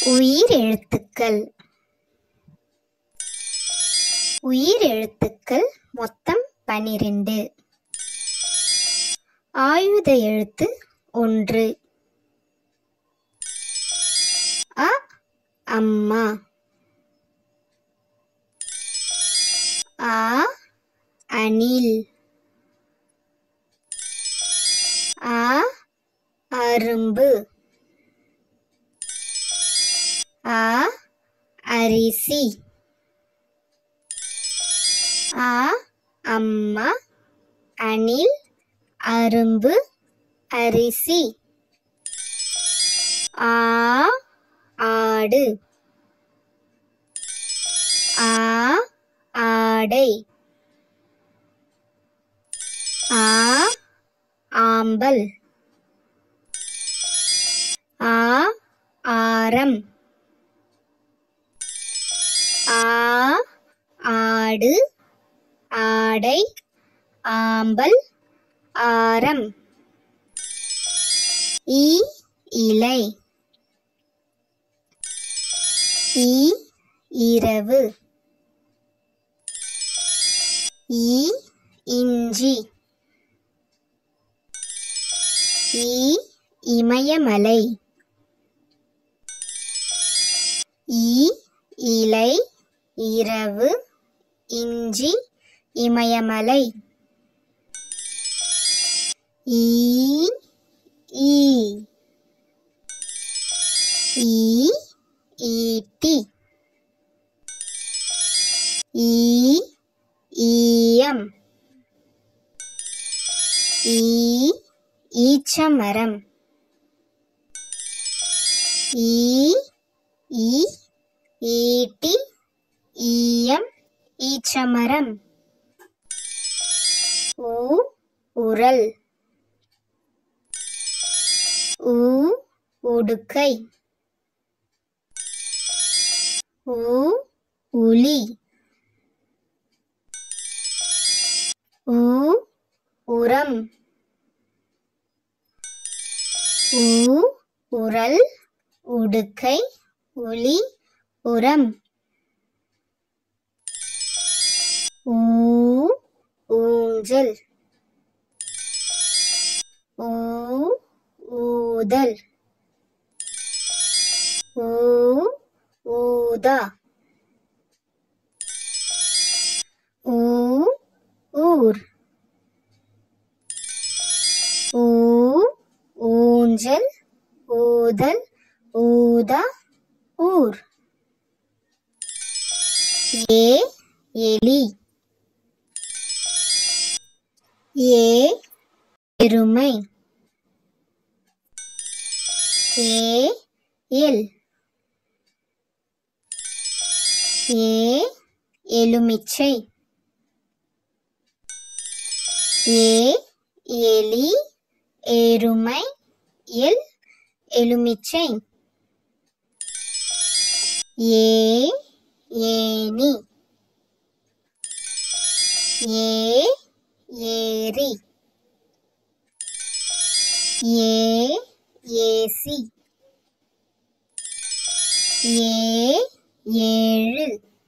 உயிரெழுத்துக்கள் உயிரெழுத்துக்கள் மொத்தம் பனிரெண்டு ஆயுத எழுத்து ஒன்று அ அம்மா ஆ அணில் ஆ அரும்பு ஆ அரிசி ஆ அம்மா அணில் அரும்பு அரிசி ஆ ஆடு ஆ ஆடை ஆ ஆம்பல் ஆ ஆரம் ஆ ஆடு ஆடை ஆம்பல் ஆரம் ஈ இலை ஈ இரவு ஈ இஞ்சி ஈ இமயமலை ஈ இலை இரவு இஞ்சி இமயமலை ஈ ஈ ஈ ஈட்டி ஈ ஈயம் ஈ ஈச்சமரம் ஈ ஈ ஈட்டி ஈயம் ஈச்சமரம் ஊ உரல் ஊ உடுக்கை ஊ உளி ஊ உரம் ஊ உரல் உடுக்கை உளி உரம் ஊ ஊஞ்சல் ஊ ஊதல் ஊ ஊதா ஊ ஊர் ஊ ஊஞ்சல் ஊதல் ஊதா ஊர் ஏ எலி ஏ எருமை ஏ எல் ஏ எலுமிச்சை ஏ எலி எருமை எல் எலுமிச்சை ஏ ஏனி ஏ ஏரி ஏ ஏசி ஏ ஏழு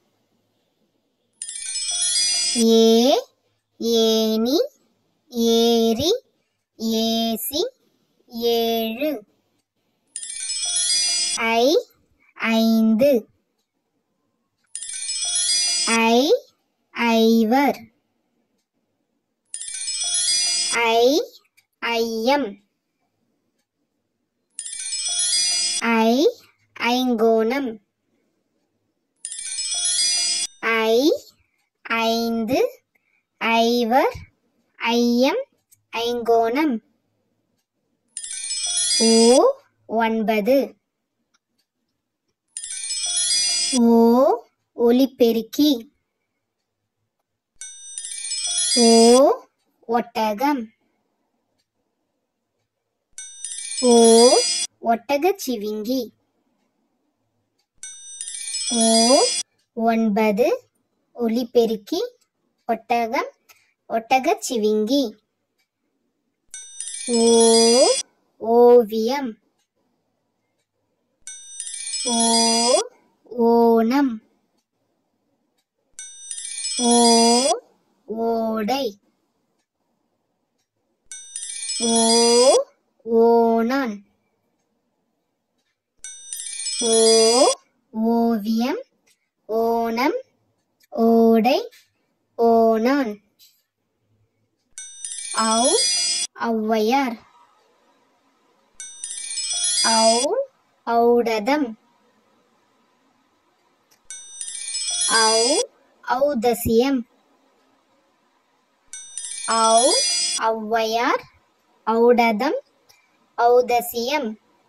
ஏ ஏனி ஏரி ஏசி ஏழு ஐ ஐந்து ஐ ஐவர் ஐ ஐயம் ஐ ஐங்கோணம் ஐ ஐந்து ஐவர் ஐயம் ஐங்கோணம் ஓ ஒன்பது ஓ ஒலிபெருக்கி ஓ ஒட்டகம் ஓ ஒட்டகச் சிவிங்கி ஓ ஒன்பது ஒலிபெருக்கி ஒட்டகம் ஒட்டகச் சிவிங்கி ஓ ஓவியம் ஓ ஓணம் ஓ ஓடை ஓ ஓணான் ஓ ஓவியம் ஓணம் ஓடை ஓணான் ஔ ஔவையார் ஔ ஔடதம் ஔ ஔதசியம் ஔ ஔவையார் ஔடதம் ஔதசியம்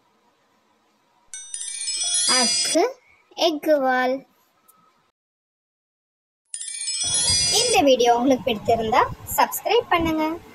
அக்கு எக்குவால் இந்த வீடியோ உங்களுக்கு பிடித்திருந்தா சப்ஸ்கிரைப் பண்ணுங்க